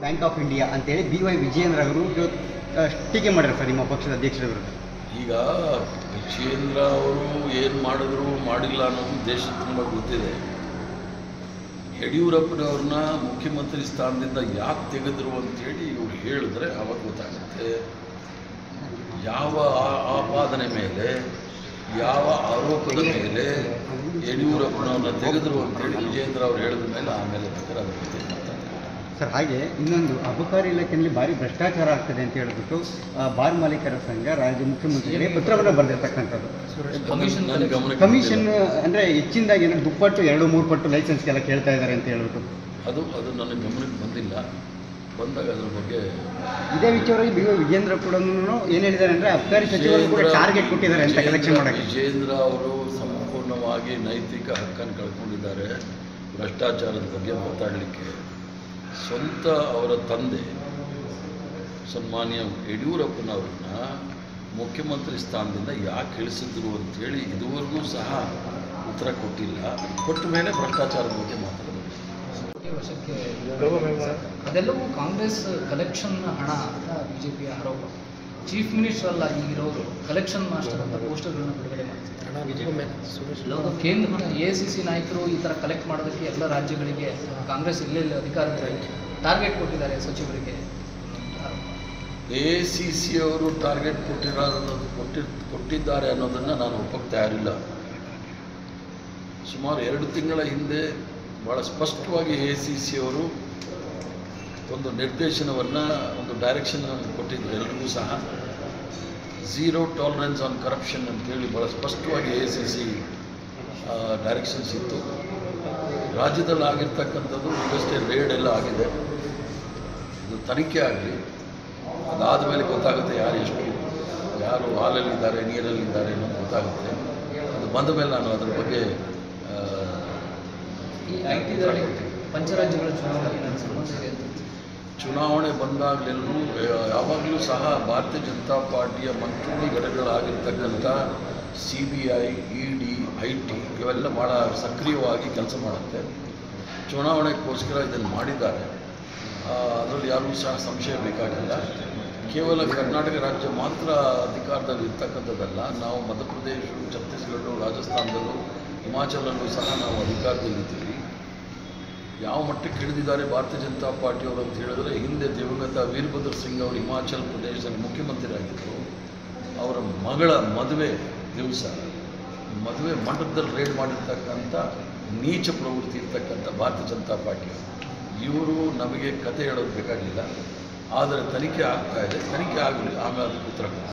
bank of India ಅಂತೇಳಿ B Y Vijayendra ಅವರು ಇವತ್ತು, ಆ, ಟೀಕೆ ಮಾಡಿದ್ರು ಸರ್ ನಿಮ್ಮ ಪಕ್ಷದ ಅಧ್ಯಕ್ಷರ ವಿರುದ್ಧ ಈಗ ವಿಜೇಂದ್ರ ಅವರು ಏನು ಮಾಡಿದ್ರು ಮಾಡಿಲ್ಲ ಅನ್ನೋದು ದೇಶ ತುಂಬ ಗೊತ್ತಿದೆ ಯಡಿಯೂರಪ್ಪನವ್ರನ್ನ ಮುಖ್ಯಮಂತ್ರಿ ಸ್ಥಾನದಿಂದ ಯಾಕೆ ತೆಗೆದ್ರು ಅಂತೇಳಿ ಇವ್ರು ಹೇಳಿದ್ರೆ ಅವಾಗ ಗೊತ್ತಾಗುತ್ತೆ ಯಾವ ಆ- ಆಪಾದನೆ ಮೇಲೆ ಯಾವ ಆರೋಪದ ಮೇಲೆ ಯಡಿಯೂರಪ್ಪನವ್ರನ್ನ ತೆಗೆದ್ರು ಅಂತೇಳಿ ವಿಜೇಂದ್ರ ಅವ್ರು ಹೇಳಿದ ಮೇಲೆ ಆಮೇಲೆ ಬೇಕಾದ್ರೆ ಅದ್ರ ಬಗ್ಗೆ ಮಾತಾಡ್ತಾರೆ ಸರ್ ಹಾಗೆ ಇನ್ನೊಂದು ಅಬಕಾರಿ ಇಲಾಖೆಯಲ್ಲಿ ಭಾರಿ ಭ್ರಷ್ಟಾಚಾರ ಆಗ್ತದೆ ಅಂತ ಹೇಳ್ಬಿಟ್ಟು ಆ, ಬಾರ್ ಮಾಲೀಕರ ಸಂಘ ರಾಜ್ಯ ಮುಖ್ಯಮಂತ್ರಿಗಳಿಗೆ ಪತ್ರವನ್ನು ಬರೆದಿರ್ತಕ್ಕಂಥದ್ದು ಕಮಿಷನ್ ನನ್ನ ಗಮನಕ್ಕೆ ಕಮಿಷನ್ ಅಂದರೆ ಹೆಚ್ಚಿನದಾಗಿ ಏನೋ ದುಪ್ಪಟ್ಟು ಎರಡು ಮೂರು ಪಟ್ಟು ಲೈಸೆನ್ಸ್ಗೆಲ್ಲ ಕೇಳ್ತಾ ಇದ್ದಾರೆ ಅಂತ ಹೇಳ್ಬಿಟ್ಟು ಅದು ಅದು ನನ್ನ ಗಮನಕ್ಕೆ ಬಂದಿಲ್ಲ ಬಂದಾಗ ಅದ್ರ ಬಗ್ಗೆ ಇದೇ ವಿಚಾರವಾಗಿ ಬಿ ವೈ ವಿಜೇಂದ್ರ ಕೂಡ ಏನು ಹೇಳಿದ್ದಾರೆ ಅಂದರೆ ಅಬಕಾರಿ ಸಚಿವರು ಕೂಡ ವಿಜೇಂದ್ರ- ಟಾರ್ಗೆಟ್ ಕೊಟ್ಟಿದ್ದಾರೆ ಅಂತ ಕಲೆಕ್ಷನ್ ವಿಜೇಂದ್ರ- ಮಾಡೋಕ್ಕೆ ವಿಜೇಂದ್ರ ಅವರು ಸಂಪೂರ್ಣವಾಗಿ ನೈತಿಕ ಹಕ್ಕನ್ನು ಕಳ್ಕೊಂಡಿದ್ದಾರೆ ಭ್ರಷ್ಟಾಚಾರದ ಬಗ್ಗೆ ಮಾತಾಡಲಿಕ್ಕೆ ಸ್ವಂತ ಅವರ ತಂದೆ ಸನ್ಮಾನ್ಯ ಯಡಿಯೂರಪ್ಪನವ್ರನ್ನ ಮುಖ್ಯಮಂತ್ರಿ ಸ್ಥಾನದಿಂದ ಯಾಕೆ ಇಳಿಸಿದ್ರು ಅಂತೇಳಿ ಇದುವರೆಗೂ ಸಹ ಉತ್ತರ ಕೊಟ್ಟಿಲ್ಲ ಕೊಟ್ಟ ಮೇಲೆ ಭ್ರಷ್ಟಾಚಾರದ ಬಗ್ಗೆ ಮಾತಾಡೋದು ವಶಕ್ಕೆ ಅದೆಲ್ಲವೂ ಕಾಂಗ್ರೆಸ್ ಕಲೆಕ್ಷನ್ ಹಣ ಅಂತ ಬಿಜೆಪಿಯ ಆರೋಪ ಚೀಫ್ ಮಿನಿಸ್ಟರ್ ಅಲ್ಲ ಈಗಿರೋರು ಕಲೆಕ್ಷನ್ ಮಾಸ್ಟರ್ ಅಂತ ಪೋಸ್ಟರ್ಗಳನ್ನ ಬಿಡುಗಡೆ ಮಾಡ್ತಿದ್ದಾರೆ ಕೇಂದ್ರ ಎ ಸಿ ಸಿ ನಾಯಕರು ಈ ಥರ ಕಲೆಕ್ಟ್ ಮಾಡೋದಕ್ಕೆ ಎಲ್ಲ ರಾಜ್ಯಗಳಿಗೆ ಕಾಂಗ್ರೆಸ್ ಎಲ್ಲೆಲ್ಲಿ ಅಧಿಕಾರದಲ್ಲಿ ಟಾರ್ಗೆಟ್ ಕೊಟ್ಟಿದ್ದಾರೆ ಸಚಿವರಿಗೆ ಎ ಸಿ ಸಿ ಅವರು ಟಾರ್ಗೆಟ್ ಕೊಟ್ಟಿರೋ ಅನ್ನೋದು ಕೊಟ್ಟಿ ಕೊಟ್ಟಿದ್ದಾರೆ ಅನ್ನೋದನ್ನು ನಾನು ಒಪ್ಪಕ್ಕೆ ತಯಾರಿಲ್ಲ ಸುಮಾರು ಎರಡು ತಿಂಗಳ ಹಿಂದೆ ಭಾಳ ಸ್ಪಷ್ಟವಾಗಿ ಎ ಸಿ ಸಿ ಅವರು ಒಂದು ನಿರ್ದೇಶನವನ್ನು ಒಂದು ಡೈರೆಕ್ಷನ್ ಕೊಟ್ಟಿದ್ರು ಎಲ್ರಿಗೂ ಸಹ ಝೀರೋ ಟಾಲರೆನ್ಸ್ ಆನ್ ಕರಪ್ಷನ್ ಅಂತೇಳಿ ಭಾಳ ಸ್ಪಷ್ಟವಾಗಿ ಎ ಸಿ ಸಿ ಡೈರೆಕ್ಷನ್ಸ್ ಇತ್ತು ರಾಜ್ಯದಲ್ಲಿ ಆಗಿರ್ತಕ್ಕಂಥದ್ದು ಈಗಷ್ಟೇ ರೇಡ್ ಎಲ್ಲ ಆಗಿದೆ ಇದು ತನಿಖೆ ಆಗಲಿ ಅದಾದ ಮೇಲೆ ಗೊತ್ತಾಗುತ್ತೆ ಯಾರು ಎಷ್ಟು ಯಾರು ಹಾಲಲ್ಲಿದ್ದಾರೆ ನೀರಲ್ಲಿದ್ದಾರೆ ಅನ್ನೋದು ಗೊತ್ತಾಗುತ್ತೆ ಅದು ಬಂದ ಮೇಲೆ ನಾನು ಅದ್ರ ಬಗ್ಗೆ ಆ, ಈ ಐ ಟಿದಲ್ಲಿ ಪಂಚರಾಜ್ಯಗಳ ಚುನಾವಣೆಗೆ ನನ್ನ ಸಂಬಂಧ ಇದೆ ಅಂತ ಚುನಾವಣೆ ಬಂದಾಗಲೆಲ್ಲರೂ ಯಾವಾಗಲೂ ಸಹ ಭಾರತೀಯ ಜನತಾ ಪಾರ್ಟಿಯ ಮಂತ್ರಿ ಘಟಕಗಳಾಗಿರ್ತಕ್ಕಂಥ C B I E D I T ಇವೆಲ್ಲ ಭಾಳ ಸಕ್ರಿಯವಾಗಿ ಕೆಲಸ ಮಾಡುತ್ತೆ ಚುನಾವಣೆಗೋಸ್ಕರ ಇದನ್ನು ಮಾಡಿದ್ದಾರೆ ಅದರಲ್ಲಿ ಯಾರಿಗೂ ಸಹ ಸಂಶಯ ಬೇಕಾಗಿಲ್ಲ ಕೇವಲ ಕರ್ನಾಟಕ ರಾಜ್ಯ ಮಾತ್ರ ಅಧಿಕಾರದಲ್ಲಿ ಇರ್ತಕ್ಕಂಥದ್ದಲ್ಲ ನಾವು ಮಧ್ಯಪ್ರದೇಶ ಛತ್ತೀಸ್ಗಢ ರಾಜಸ್ಥಾನದಲ್ಲೂ ಹಿಮಾಚಲಲ್ಲೂ ಸಹ ನಾವು ಅಧಿಕಾರದಲ್ಲಿದ್ದೀವಿ ಯಾವ ಮಟ್ಟಕ್ಕೆ ಹಿಡಿದಿದ್ದಾರೆ ಭಾರತೀಯ ಜನತಾ ಪಾರ್ಟಿಯವರು ಅಂತ ಹೇಳಿದ್ರೆ ಹಿಂದೆ ದಿವಂಗತ ವೀರಭದ್ರ ಸಿಂಗ್ ಅವರು ಹಿಮಾಚಲ ಪ್ರದೇಶದಲ್ಲಿ ಮುಖ್ಯಮಂತ್ರಿ ಆಗಿದ್ದರು ಅವರ ಮಗಳ ಮದುವೆ ದಿವಸ ಮದುವೆ ಮಂಟಪದಲ್ಲಿ ರೇಡ್ ಮಾಡಿರ್ತಕ್ಕಂಥ ನೀಚ ಪ್ರವೃತ್ತಿ ಇರ್ತಕ್ಕಂಥ ಭಾರತೀಯ ಜನತಾ ಪಾರ್ಟಿಯವರು ಇವರು ನಮಗೆ ಕತೆ ಹೇಳೋದು ಬೇಕಾಗಿಲ್ಲ ಆದರೆ ತನಿಖೆ ಆಗ್ತಾ ಇದೆ ತನಿಖೆ ಆಗಲಿ ಆಮೇಲೆ ಅದಕ್ಕೆ ಉತ್ತರ ಕೊಡ್ತಾರೆ